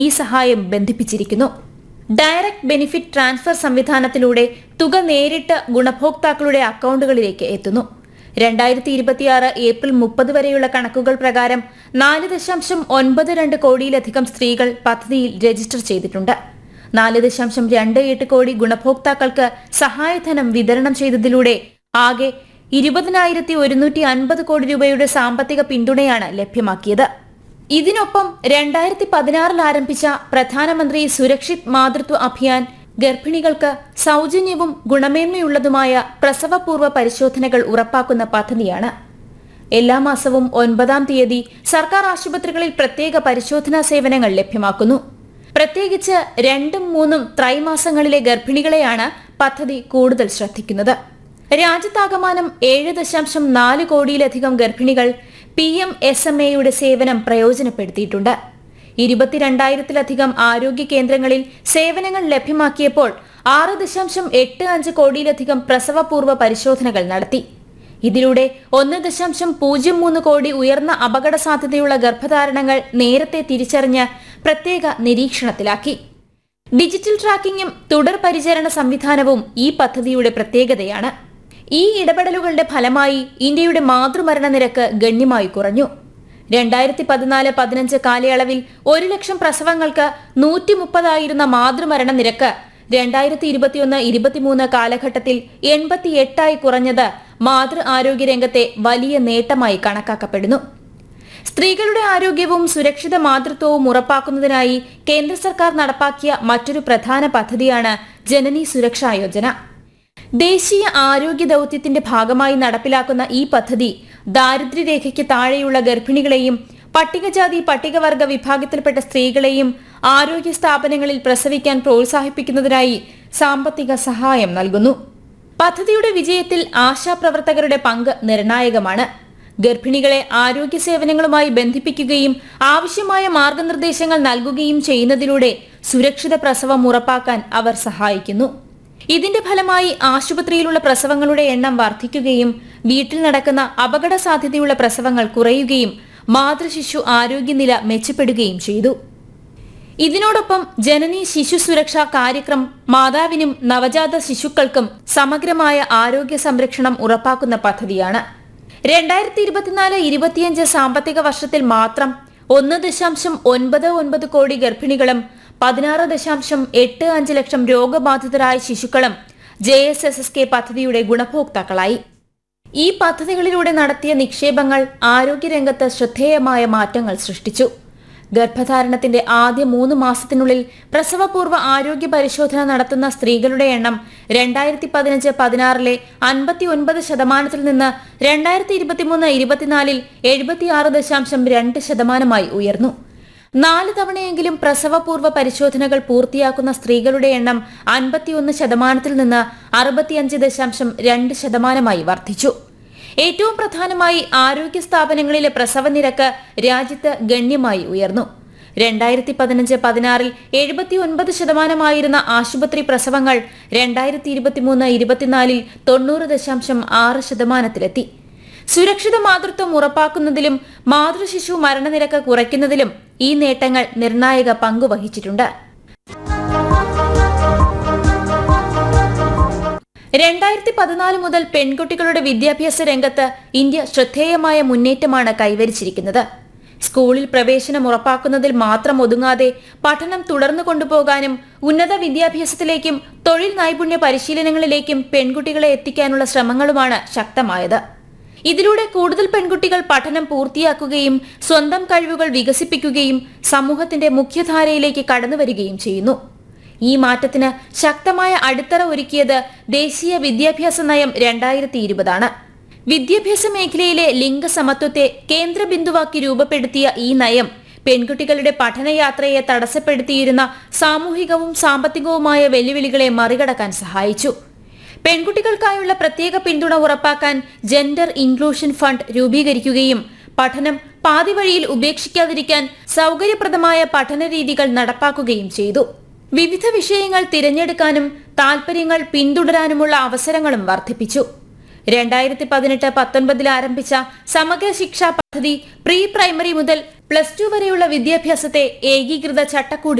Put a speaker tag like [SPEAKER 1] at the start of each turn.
[SPEAKER 1] ഈ സഹായം ബന്ധിപ്പിച്ചിരിക്കുന്നു ഡയറക്ട് ബെനിഫിറ്റ് ട്രാൻസ്ഫർ സംവിധാനത്തിലൂടെ തുക നേരിട്ട് ഗുണഭോക്താക്കളുടെ അക്കൗണ്ടുകളിലേക്ക് എത്തുന്നു രണ്ടായിരത്തി ഇരുപത്തിയാറ് ഏപ്രിൽ മുപ്പത് വരെയുള്ള കണക്കുകൾ പ്രകാരം നാല് ദശാംശം ഒൻപത് രണ്ട് കോടിയിലധികം സ്ത്രീകൾ പദ്ധതിയിൽ രജിസ്റ്റർ ചെയ്തിട്ടുണ്ട് നാല് ദശാംശം രണ്ട് എട്ട് കോടി ഗുണഭോക്താക്കൾക്ക് സഹായധനം വിതരണം ചെയ്തതിലൂടെ ആകെ ഇരുപതിനായിരത്തി ഒരുന്നൂറ്റി അൻപത് കോടി രൂപയുടെ സാമ്പത്തിക പിന്തുണയാണ് ലഭ്യമാക്കിയത് ഇതിനൊപ്പം രണ്ടായിരത്തി പതിനാറിൽ ആരംഭിച്ച പ്രധാനമന്ത്രി സുരക്ഷിത് മാതൃത്വ അഭിയാൻ ഗർഭിണികൾക്ക് സൗജന്യവും ഗുണമേന്മയുള്ളതുമായ പ്രസവപൂർവ്വ പരിശോധനകൾ ഉറപ്പാക്കുന്ന പദ്ധതിയാണ് എല്ലാ മാസവും ഒൻപതാം തീയതി സർക്കാർ ആശുപത്രികളിൽ പ്രത്യേക പരിശോധനാ സേവനങ്ങൾ ലഭ്യമാക്കുന്നു പ്രത്യേകിച്ച് രണ്ടും മൂന്നും ത്രൈമാസങ്ങളിലെ ഗർഭിണികളെയാണ് പദ്ധതി കൂടുതൽ ശ്രദ്ധിക്കുന്നത് രാജ്യത്താകമാനം ഏഴ് ദശാംശം നാല് കോടിയിലധികം ഗർഭിണികൾ പി എം എസ് എം എയുടെ സേവനം പ്രയോജനപ്പെടുത്തിയിട്ടുണ്ട് ഇരുപത്തിരണ്ടായിരത്തിലധികം ആരോഗ്യ കേന്ദ്രങ്ങളിൽ സേവനങ്ങൾ ലഭ്യമാക്കിയപ്പോൾ ആറ് ദശാംശം എട്ട് അഞ്ച് കോടിയിലധികം പ്രസവപൂർവ്വ പരിശോധനകൾ നടത്തി ഇതിലൂടെ ഒന്ന് ദശാംശം പൂജ്യം മൂന്ന് കോടി ഉയർന്ന അപകട സാധ്യതയുള്ള ഗർഭധാരണങ്ങൾ നേരത്തെ തിരിച്ചറിഞ്ഞ് പ്രത്യേക നിരീക്ഷണത്തിലാക്കി ഡിജിറ്റൽ ട്രാക്കിംഗും തുടർ പരിചരണ സംവിധാനവും ഈ പദ്ധതിയുടെ പ്രത്യേകതയാണ് ഈ ഇടപെടലുകളുടെ ഫലമായി ഇന്ത്യയുടെ മാതൃമരണ നിരക്ക് ഗണ്യമായി കുറഞ്ഞു രണ്ടായിരത്തി പതിനാല് പതിനഞ്ച് കാലയളവിൽ ഒരു ലക്ഷം പ്രസവങ്ങൾക്ക് നൂറ്റി മുപ്പതായിരുന്ന മാതൃമരണ നിരക്ക് രണ്ടായിരത്തി ഇരുപത്തിയൊന്ന് ഇരുപത്തിമൂന്ന് കാലഘട്ടത്തിൽ എൺപത്തിയെട്ടായി കുറഞ്ഞത് മാതൃ ആരോഗ്യ രംഗത്തെ വലിയ നേട്ടമായി കണക്കാക്കപ്പെടുന്നു സ്ത്രീകളുടെ ആരോഗ്യവും സുരക്ഷിത മാതൃത്വവും ഉറപ്പാക്കുന്നതിനായി കേന്ദ്ര സർക്കാർ നടപ്പാക്കിയ മറ്റൊരു പ്രധാന പദ്ധതിയാണ് ജനനി സുരക്ഷാ യോജന ദേശീയ ആരോഗ്യ ദൌത്യത്തിന്റെ ഭാഗമായി നടപ്പിലാക്കുന്ന ഈ പദ്ധതി ദാരിദ്ര്യരേഖയ്ക്ക് താഴെയുള്ള ഗർഭിണികളെയും പട്ടികജാതി പട്ടികവർഗ വിഭാഗത്തിൽപ്പെട്ട സ്ത്രീകളെയും ആരോഗ്യ സ്ഥാപനങ്ങളിൽ പ്രസവിക്കാൻ പ്രോത്സാഹിപ്പിക്കുന്നതിനായി സാമ്പത്തിക സഹായം നൽകുന്നു പദ്ധതിയുടെ വിജയത്തിൽ ആശാപ്രവർത്തകരുടെ പങ്ക് നിർണായകമാണ് ഗർഭിണികളെ ആരോഗ്യ സേവനങ്ങളുമായി ബന്ധിപ്പിക്കുകയും ആവശ്യമായ മാർഗനിർദ്ദേശങ്ങൾ നൽകുകയും ചെയ്യുന്നതിലൂടെ സുരക്ഷിത പ്രസവം ഉറപ്പാക്കാൻ അവർ സഹായിക്കുന്നു ഇതിന്റെ ഫലമായി ആശുപത്രിയിലുള്ള പ്രസവങ്ങളുടെ എണ്ണം വർദ്ധിക്കുകയും വീട്ടിൽ നടക്കുന്ന അപകട സാധ്യതയുള്ള പ്രസവങ്ങൾ കുറയുകയും മാതൃശിശു ആരോഗ്യനില മെച്ചപ്പെടുകയും ചെയ്തു ഇതിനോടൊപ്പം ജനനി ശിശു സുരക്ഷാ കാര്യക്രം മാതാവിനും നവജാത ശിശുക്കൾക്കും സമഗ്രമായ ആരോഗ്യ സംരക്ഷണം ഉറപ്പാക്കുന്ന പദ്ധതിയാണ് രണ്ടായിരത്തി ഇരുപത്തിനാല് ഇരുപത്തിയഞ്ച് സാമ്പത്തിക വർഷത്തിൽ മാത്രം ഒന്ന് ദശാംശം ഒൻപത് ഒൻപത് കോടി ഗർഭിണികളും പതിനാറ് ദശാംശം എട്ട് അഞ്ച് ലക്ഷം രോഗബാധിതരായ ശിശുക്കളും J S S S K പദ്ധതിയുടെ ഗുണഭോക്താക്കളായി ഈ പദ്ധതികളിലൂടെ നടത്തിയ നിക്ഷേപങ്ങൾ ആരോഗ്യരംഗത്ത് ശ്രദ്ധേയമായ മാറ്റങ്ങൾ സൃഷ്ടിച്ചു ഗർഭധാരണത്തിന്റെ ആദ്യ മൂന്ന് മാസത്തിനുള്ളിൽ പ്രസവപൂർവ്വ ആരോഗ്യ പരിശോധന നടത്തുന്ന സ്ത്രീകളുടെ എണ്ണം രണ്ടായിരത്തി പതിനഞ്ച് പതിനാറിലെ അൻപത്തി ഒൻപത് ശതമാനത്തിൽ നിന്ന് രണ്ടായിരത്തി ഇരുപത്തിമൂന്ന് ഇരുപത്തിനാലിൽ എഴുപത്തിയാറ് ദശാംശം രണ്ട് ശതമാനമായി ഉയർന്നു നാല് തവണയെങ്കിലും പ്രസവപൂർവ്വ പരിശോധനകൾ പൂർത്തിയാക്കുന്ന സ്ത്രീകളുടെ എണ്ണം അൻപത്തിയൊന്ന് ശതമാനത്തിൽ നിന്ന് അറുപത്തിയഞ്ച് ദശാംശം രണ്ട് ശതമാനമായി വർദ്ധിച്ചു ഏറ്റവും പ്രധാനമായി ആരോഗ്യ സ്ഥാപനങ്ങളിലെ പ്രസവ നിരക്ക് രാജ്യത്ത് ഗണ്യമായി ഉയർന്നു രണ്ടായിരത്തി പതിനഞ്ച് പതിനാറിൽ എഴുപത്തി ഒൻപത് ശതമാനമായിരുന്ന ആശുപത്രി പ്രസവങ്ങൾ രണ്ടായിരത്തി ഇരുപത്തിമൂന്ന് ഇരുപത്തിനാലിൽ തൊണ്ണൂറ് ദശാംശം ആറ് ശതമാനത്തിലെത്തി സുരക്ഷിത മാതൃത്വം ഉറപ്പാക്കുന്നതിലും മാതൃശിശു മരണനിരക്ക് കുറയ്ക്കുന്നതിലും ഈ നേട്ടങ്ങൾ നിർണായക പങ്കുവഹിച്ചിട്ടുണ്ട് രണ്ടായിരത്തി പതിനാല് മുതൽ പെൺകുട്ടികളുടെ വിദ്യാഭ്യാസ രംഗത്ത് ഇന്ത്യ ശ്രദ്ധേയമായ മുന്നേറ്റമാണ് കൈവരിച്ചിരിക്കുന്നത് സ്കൂളിൽ പ്രവേശനം ഉറപ്പാക്കുന്നതിൽ മാത്രം ഒതുങ്ങാതെ പഠനം തുടർന്നു കൊണ്ടുപോകാനും ഉന്നത വിദ്യാഭ്യാസത്തിലേക്കും തൊഴിൽ നൈപുണ്യ പരിശീലനങ്ങളിലേക്കും പെൺകുട്ടികളെ എത്തിക്കാനുള്ള ശ്രമങ്ങളുമാണ് ശക്തമായത് ഇതിലൂടെ കൂടുതൽ പെൺകുട്ടികൾ പഠനം പൂർത്തിയാക്കുകയും സ്വന്തം കഴിവുകൾ വികസിപ്പിക്കുകയും സമൂഹത്തിന്റെ മുഖ്യധാരയിലേക്ക് കടന്നുവരികയും ചെയ്യുന്നു ഈ മാറ്റത്തിന് ശക്തമായ അടിത്തറ ഒരുക്കിയത് ദേശീയ വിദ്യാഭ്യാസ നയം രണ്ടായിരത്തി ഇരുപതാണ് വിദ്യാഭ്യാസ മേഖലയിലെ ലിംഗസമത്വത്തെ കേന്ദ്ര ബിന്ദുവാക്കി രൂപപ്പെടുത്തിയ ഈ നയം പെൺകുട്ടികളുടെ പഠനയാത്രയെ തടസ്സപ്പെടുത്തിയിരുന്ന സാമൂഹികവും സാമ്പത്തികവുമായ വെല്ലുവിളികളെ മറികടക്കാൻ സഹായിച്ചു പെൺകുട്ടികൾക്കായുള്ള പ്രത്യേക പിന്തുണ ഉറപ്പാക്കാൻ ജെൻഡർ ഇൻക്ലൂഷൻ ഫണ്ട് രൂപീകരിക്കുകയും പഠനം പാതിവഴിയിൽ ഉപേക്ഷിക്കാതിരിക്കാൻ സൗകര്യപ്രദമായ പഠന രീതികൾ നടപ്പാക്കുകയും ചെയ്തു വിവിധ വിഷയങ്ങൾ തിരഞ്ഞെടുക്കാനും താൽപര്യങ്ങൾ പിന്തുടരാനുമുള്ള അവസരങ്ങളും വർദ്ധിപ്പിച്ചു രണ്ടായിരത്തി പതിനെട്ട് പത്തൊൻപതിൽ ആരംഭിച്ച സമഗ്ര ശിക്ഷാ പദ്ധതി പ്രീ പ്രൈമറി മുതൽ പ്ലസ് ടു വരെയുള്ള വിദ്യാഭ്യാസത്തെ ഏകീകൃത ചട്ടക്കൂടിൽ